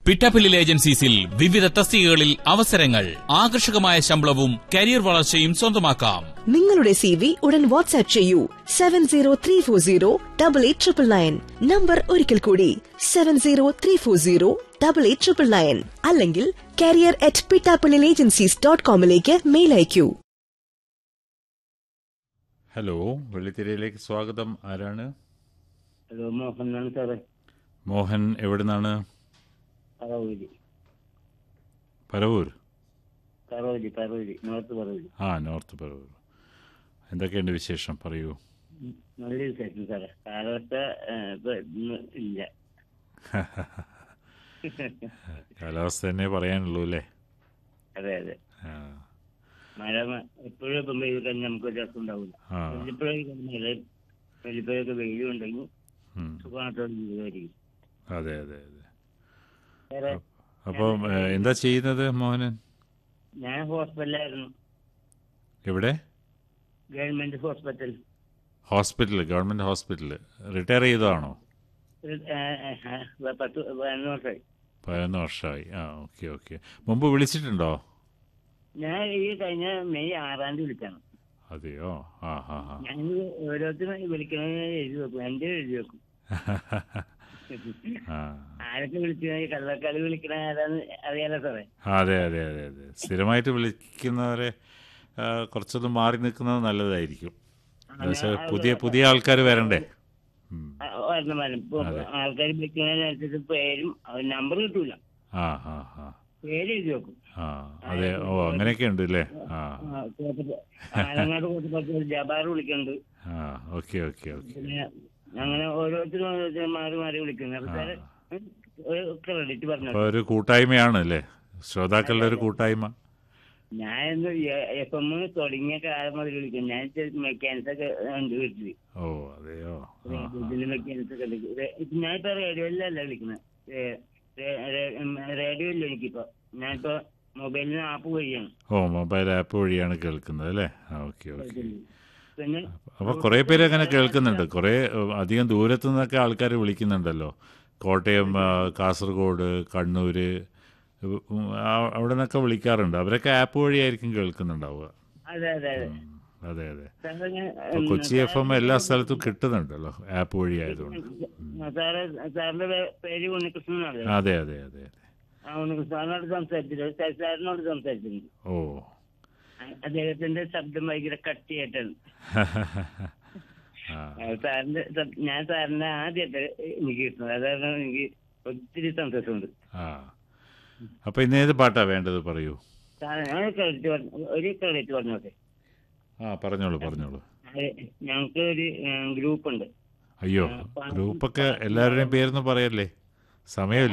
പിറ്റാപ്പില്ലിൽ ഏജൻസീസിൽ വിവിധ തസ്തികകളിൽ അവസരങ്ങൾ ആകർഷകമായ ശമ്പളവും കരിയർ വളർച്ചയും സ്വന്തമാക്കാം നിങ്ങളുടെ സി വി ഉടൻ വാട്സ്ആപ്പ് ചെയ്യൂ seven zero three four zero double eight triple nine number ഒരിക്കൽ കൂടി seven zero three four zero double eight triple nine അല്ലെങ്കിൽ കരിയർ അറ്റ് പിട്ടാപ്പിളിൽ ഏജൻസീസ് ഡോട്ട് കോമിലേക്ക് മെയിൽ അയക്കൂ ഹലോ വെള്ളിത്തിരയിലേക്ക് സ്വാഗതം ആരാണ് ഹലോ മോഹൻലാണ് സാറേ മോഹൻ എവിടുന്നാണ് പറവൂരി പരവൂർ പറവൂരി പറവൂരി നോർത്ത് പറവൂരി ആ നോർത്ത് പരവൂർ എന്തൊക്കെയുണ്ട് വിശേഷം പറയൂ ഉം, നല്ല വിശേഷം സാറേ കാലാവസ്ഥ ഏ, ഇപ്പൊ ഇന്ന് ഇല്ല കാലാവസ്ഥ തന്നെ പറയാനുള്ളൂ അല്ലേ അതെ അതെ ആ, മഴ മ- എപ്പോഴും ഇപ്പം വെയിൽ കഴിഞ്ഞാൽ നമുക്ക് ഒരു രസം ഉണ്ടാവില്ല ആ വല്ലപ്പോഴൊക്കെ മഴ വല്ലപ്പോഴൊക്കെ വെയിലും ഉണ്ടെങ്കിൽ ഉം. സുഖമായിട്ടുള്ള ജീവിതമായിരിക്കും അതെ അതെ അതെ വേറെ അപ്പം ഏ, എന്താ ചെയ്യുന്നത് മോഹനൻ ഞാൻ ഹോസ്പിറ്റലായിരുന്നു എവിടെ government hospital hospital government hospital retire ചെയ്തതാണോ ഒരു, ഏ, ഏ, ഏ, പത്ത് പതിനൊന്ന് വർഷമായി പതിനൊന്ന് വർഷമായി ആ ഓക്കെ ഓക്കെ മുമ്പ് വിളിച്ചിട്ടുണ്ടോ ഞാൻ ഈ കഴിഞ്ഞ മെയ് ആറാം തീയതി വിളിച്ചാണ് അതെയോ ആ ഹാ ഹാ ഞാൻ ഓരോരുത്തരും വിളിക്കണമെന്ന് എഴുതി വെക്കും എന്റെ എഴുതി വെക്കും ആ ആരൊക്കെ വിളിച്ചു കള്ളക്കളി വിളിക്കണ ആരാന്ന് അറിയാലോ സാറേ അതെ അതെ അതെ അതെ സ്ഥിരമായിട്ട് വിളിക്കുന്നവരെ ആ, കുറച്ചൊന്ന് മാറി നിൽക്കുന്നത് നല്ലതായിരിക്കും എന്നുവെച്ചാൽ പുതിയ പുതിയ ആൾക്കാർ വരണ്ടേ ഉം. വരണം വരണം ഇപ്പൊ അതെ. ആൾക്കാർ വിളിക്കുന്നതിനനുസരിച്ച് പേരും നമ്പർ കിട്ടൂല ആ ആ ആ പേര് എഴുതി വെക്കും ആ അതെ ഓ അങ്ങനെയൊക്കെ ഉണ്ട് അല്ലേ ആ ആ, കോട്ടപ്പ- ആലങ്ങാട് കൂട്ടപ്പുറത്ത് ജബാർ വിളിക്കുന്നുണ്ട് ആ ഓക്കെ ഓക്കെ ഓക്കെ പിന്നെ അങ്ങനെ ഓരോരുത്തരും ഓരോരുത്തരും മാറി മാറി വിളിക്കുന്നു അപ്പൊ സാറേ ഉം, ഒരു ക്രെഡിറ്റ് പറഞ്ഞു അപ്പോൾ ഒരു കൂട്ടായ്മയാണ് അല്ലേ ശ്രോതാക്കളുടെ ഒരു കൂട്ടായ്മ ഞാൻ എഫ് എം തുടങ്ങിയ കാലം മുതൽ വിളിക്കും ഞാൻ മെക്കാനിക്സ് ഒക്കെ ഉണ്ട് വീട്ടില് ഓ അതെയോ ആ ആ. ഇതില് മെക്കാനിക്സ് ഒക്കെ ഉണ്ട് റേ- ഇപ്പൊ ഞാനിപ്പോ റേഡിയോയിലല്ല വിളിക്കുന്നത് റേഡിയോ ഇല്ല എനിക്കിപ്പോ ഞാനിപ്പോ മൊബൈലിന് ആപ്പ് വഴിയാണ് ഓ മൊബൈൽ ആപ്പ് വഴിയാണ് കേൾക്കുന്നത് അല്ലേ ആ ഓക്കെ ഓക്കെ പിന്നെ അപ്പോൾ കുറേ പേര് അങ്ങനെ കേൾക്കുന്നുണ്ട് കുറേ ഏഹ്, അധികം ദൂരത്തു നിന്നൊക്കെ ആൾക്കാർ വിളിക്കുന്നുണ്ടല്ലോ കോട്ടയം ആ, കാസർഗോഡ് കണ്ണൂർ ഉം, ആ- അവിടെ നിന്നൊക്കെ വിളിക്കാറുണ്ട് അവരൊക്കെ ആപ്പ് വഴിയായിരിക്കും കേൾക്കുന്നുണ്ടാവുക അതെ അതെ അതെ ഉം, അതെ അതെ സാറേ ഞാൻ, അപ്പോൾ ഉം, കൊച്ചി എഫ് എം എല്ലാ സ്ഥലത്തും കിട്ടുന്നുണ്ടല്ലോ ആപ്പ് വഴി ആയതുകൊണ്ട് സാറ് സാറിന്റെ പേ- പേര് ഉണ്ണികൃഷ്ണൻ എന്നാണ് അതെ അതെ അതെ അതെ ആ ഉണ്ണികൃഷ്ണനോട് സംസാരിച്ചിട്ടുണ്ട് സാർ സാറിനോട് സംസാരിച്ചിട്ടുണ്ട് ഓ അ- അദ്ദേഹത്തിന്റെ ശബ്ദം ഭയങ്കര കട്ടിയായിട്ടാണ് ആ ആ, സാറിന്റെ ശബ്- ഞാൻ സാറിന്റെ ആദ്യമായിട്ട് എനിക്ക് കിട്ടുന്നത് അതാണ് എനിക്ക് ഒത്തിരി സന്തോഷമുണ്ട് ആ അപ്പോൾ ഇന്ന് ഏത് പാട്ടാ വേണ്ടത് പറയൂ സാറേ ഞാൻ ഒരു ക്രെഡിറ്റ് പറഞ്ഞു ഒരു ക്രെഡിറ്റ് പറഞ്ഞോട്ടെ ആ പറഞ്ഞോളൂ പറഞ്ഞോളൂ അത് ഞങ്ങൾക്ക് ഒരു ഗ്രൂപ്പ് ഉണ്ട് അയ്യോ ഗ്രൂപ്പൊക്കെ എല്ലാവരുടെയും പേരൊന്നും പറയല്ലേ സമയമില്ല